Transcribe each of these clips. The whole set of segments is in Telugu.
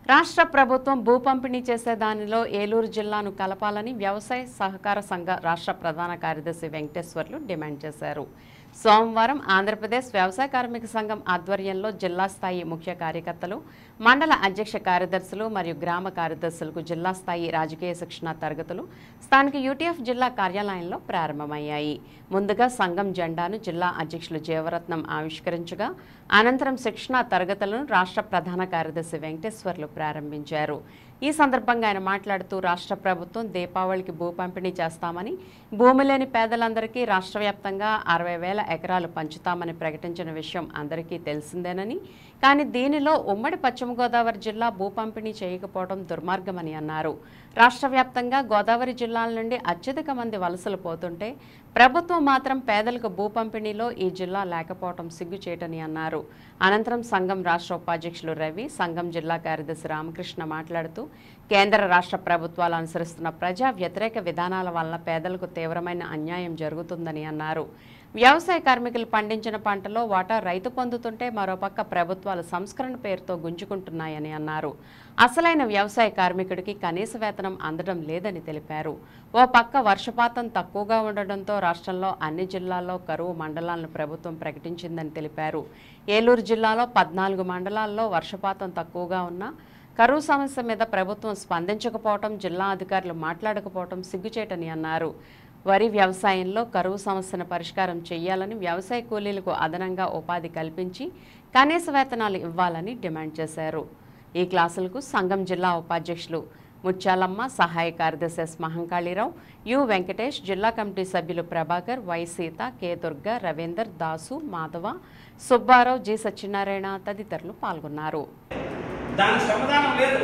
రాష్ట్ర ప్రభుత్వం భూ పంపిణీ చేసే దానిలో ఏలూరు జిల్లాను కలపాలని వ్యవసాయ సహకార సంఘ రాష్ట్ర ప్రధాన కార్యదర్శి వెంకటేశ్వర్లు డిమాండ్ చేశారు సోమవారం ఆంధ్రప్రదేశ్ వ్యవసాయ కార్మిక సంఘం ఆధ్వర్యంలో జిల్లా స్థాయి ముఖ్య కార్యకర్తలు మండల అధ్యక్ష కార్యదర్శులు మరియు గ్రామ కార్యదర్శులకు జిల్లా స్థాయి రాజకీయ శిక్షణ తరగతులు స్థానిక యూటీఎఫ్ జిల్లా కార్యాలయంలో ప్రారంభమయ్యాయి ముందుగా సంఘం జెండాను జిల్లా అధ్యక్షులు జీవరత్నం ఆవిష్కరించగా అనంతరం శిక్షణ తరగతులను రాష్ట్ర ప్రధాన కార్యదర్శి వెంకటేశ్వర్లు ప్రారంభించారు ఈ సందర్భంగా ఆయన మాట్లాడుతూ రాష్ట్ర ప్రభుత్వం దీపావళికి భూ పంపిణీ చేస్తామని భూమి లేని పేదలందరికీ రాష్ట్ర వ్యాప్తంగా అరవై వేల ఎకరాలు పంచుతామని ప్రకటించిన విషయం అందరికీ తెలిసిందేనని కానీ దీనిలో ఉమ్మడి పశ్చిమ గోదావరి జిల్లా భూ పంపిణీ చేయకపోవడం దుర్మార్గమని అన్నారు రాష్ట్ర వ్యాప్తంగా గోదావరి జిల్లాల నుండి అత్యధిక మంది వలసలు పోతుంటే ప్రభుత్వం మాత్రం పేదలకు భూ పంపిణీలో ఈ జిల్లా లేకపోవడం సిగ్గుచేటని అన్నారు అనంతరం సంఘం రాష్ట్ర ఉపాధ్యక్షులు రవి సంఘం జిల్లా కార్యదర్శి రామకృష్ణ మాట్లాడుతూ కేంద్ర రాష్ట్ర ప్రభుత్వాలు అనుసరిస్తున్న ప్రజా వ్యతిరేక విధానాల వలన పేదలకు తీవ్రమైన అన్యాయం జరుగుతుందని అన్నారు వ్యవసాయ కార్మికులు పండించిన పంటలో వాటా రైతు పొందుతుంటే మరోపక్క ప్రభుత్వాలు సంస్కరణ పేరుతో గుంజుకుంటున్నాయని అన్నారు అసలైన వ్యవసాయ కార్మికుడికి కనీస వేతనం అందడం లేదని తెలిపారు ఓ పక్క వర్షపాతం తక్కువగా ఉండడంతో రాష్ట్రంలో అన్ని జిల్లాల్లో కరువు మండలాలను ప్రభుత్వం ప్రకటించిందని తెలిపారు ఏలూరు జిల్లాలో పద్నాలుగు మండలాల్లో వర్షపాతం తక్కువగా ఉన్నా కరువు సమస్య మీద ప్రభుత్వం స్పందించకపోవటం జిల్లా అధికారులు మాట్లాడకపోవటం సిగ్గుచేటని అన్నారు వరి వ్యవసాయంలో కరువు సమస్యను పరిష్కారం చేయాలని వ్యవసాయ కూలీలకు అదనంగా ఉపాధి కల్పించి కనీస వేతనాలు ఇవ్వాలని డిమాండ్ చేశారు ఈ క్లాసులకు సంఘం జిల్లా ఉపాధ్యక్షులు ముత్యాలమ్మ సహాయ కార్యదర్శి ఎస్ మహంకాళీరావు యు వెంకటేష్ జిల్లా కమిటీ సభ్యులు Prabhakar Y Sita K Durga Ravinder Dasu Madhava Subbarao G Satyanarayana తదితరులు పాల్గొన్నారు దానికి సమాధానం లేదు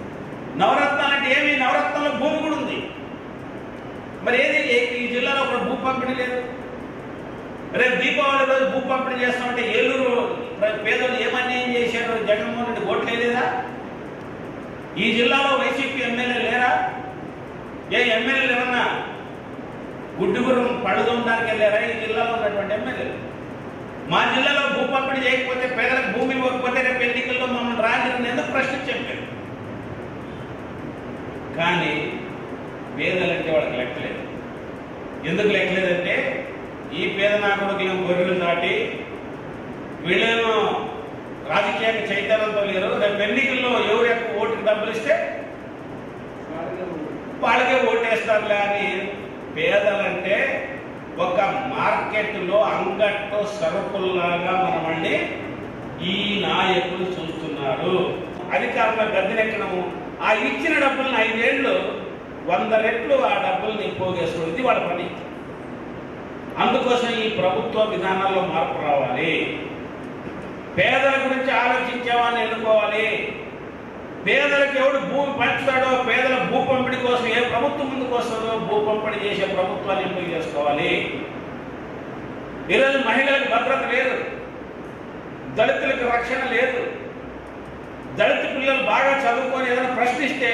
నవరత్నాలు అంటే ఏమి నవరత్నాల్లో భూమి కూడా ఉంది మరి ఏది ఏ- ఈ జిల్లాలో ఒక భూ పంపిణీ లేదు రేపు దీపావళి రోజు భూ పంపిణీ చేస్తామంటే ఏలూరు ప్ర- పేదలు ఏమన్యాయం చేశారు జగన్మోహన్ రెడ్డి ఓట్లు వేయలేదా ఈ జిల్లాలో వైసీపీ ఎమ్మెల్యే లేరా ఏ ఎమ్మెల్యేలు ఏమన్నా గుడ్డుగురం పడుదొండానికి వెళ్ళారా ఈ జిల్లాలో ఉన్నటువంటి ఎమ్మెల్యేలు మా జిల్లాలో భూ పంపిణీ చేయకపోతే పేదలకు భూమి ఇవ్వకపోతే రేపు ఎన్నికల్లో మమ్మల్ని రాజధాని ఎందుకు ప్రశ్నించాం మీరు కానీ పేదలంటే వాళ్ళకి లెక్కలేదు ఎందుకు లెక్కలేదంటే ఈ పేద నాయకుడికి గొర్రెలు దాటి వీళ్ళేమో రాజకీయానికి చైతన్యంతో లేరు రేపు ఎన్నికల్లో ఎవరు ఎక్కువ ఓటుకి డబ్బులు ఇస్తే వాళ్ళకే ఓటేస్తారులే అని పేదలంటే ఒక మార్కెట్లో అంగట్లో సరుకుల్లాగా మనమల్ని ఈ నాయకులు చూస్తున్నారు అధికారంలో గద్దెనెక్కడము ఆ ఇచ్చిన డబ్బులను ఐదేళ్లు వంద రెట్లు ఆ డబ్బుల్ని పోగేసుకోవడం ఇది వాళ్ళ పని అందుకోసం ఈ ప్రభుత్వ విధానాల్లో మార్పు రావాలి పేదల గురించి ఆలోచించేవాడిని ఎన్నుకోవాలి పేదలకు ఎవడు భూమి పంచుతాడో పేదల భూ పంపిణీ కోసం ఏ ప్రభుత్వం ముందుకు వస్తుందో భూ పంపిణీ చేసే ప్రభుత్వాన్ని ఎంపిక చేసుకోవాలి ఈరోజు మహిళలకు భద్రత లేదు దళితులకు రక్షణ లేదు దళిత పిల్లలు బాగా చదువుకొని ఏదైనా ప్రశ్నిస్తే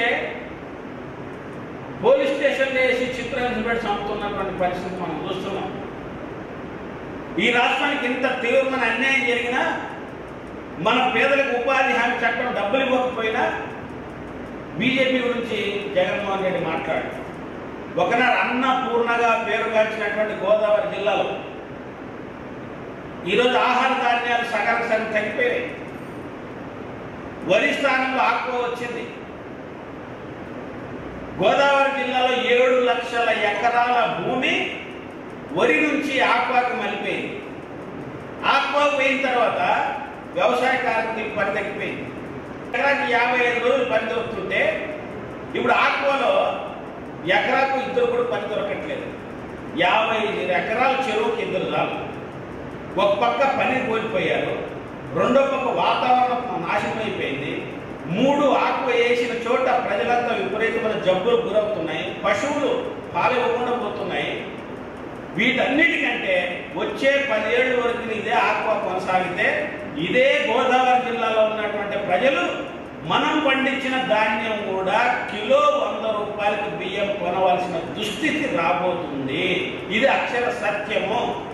పోలీస్ స్టేషన్ వేసి చిత్రహింస పెట్టి చంపుతున్నటువంటి పరిస్థితి మనం చూస్తున్నాం ఈ రాష్ట్రానికి ఇంత తీవ్రమైన అన్యాయం జరిగినా మన పేదలకు ఉపాధి హామీ చట్టం డబ్బులు ఇవ్వకపోయినా బీజేపీ గురించి జగన్మోహన్ రెడ్డి మాట్లాడు ఒకనాడు అన్నపూర్ణగా పేరుగాంచినటువంటి గోదావరి జిల్లాలో ఈరోజు ఆహార ధాన్యాలు సగం సగం తగ్గిపోయాయి వరి స్థానంలో ఆక్వా వచ్చింది గోదావరి జిల్లాలో ఏడు లక్షల ఎకరాల భూమి వరి నుంచి ఆక్వాకు మలిపోయింది ఆక్వా పోయిన తర్వాత వ్యవసాయ కార్మికులకు పని తగ్గిపోయింది ఎకరాకి యాభై ఐదు రోజులు పని దొరుకుతుంటే ఇప్పుడు ఆక్వాలో ఎకరాకు ఇద్దరు కూడా పని దొరకట్లేదు యాభై ఐదు ఎకరాల చెరువుకి ఇద్దరు చాలు ఒక పక్క పని కోల్పోయారు రెండో పక్క వాతావరణం నాశనం అయిపోయింది మూడు ఆకు వేసిన చోట ప్రజలంతా విపరీతమైన జబ్బులు గురవుతున్నాయి పశువులు పాలు ఇవ్వకుండా పోతున్నాయి వీటన్నిటికంటే వచ్చే పదేళ్ళ వరకు ఇదే ఆక్వా కొనసాగితే ఇదే గోదావరి జిల్లాలో ఉన్నటువంటి ప్రజలు మనం పండించిన ధాన్యం కూడా కిలో వంద రూపాయలకు బియ్యం కొనవలసిన దుస్థితి రాబోతుంది ఇది అక్షర సత్యము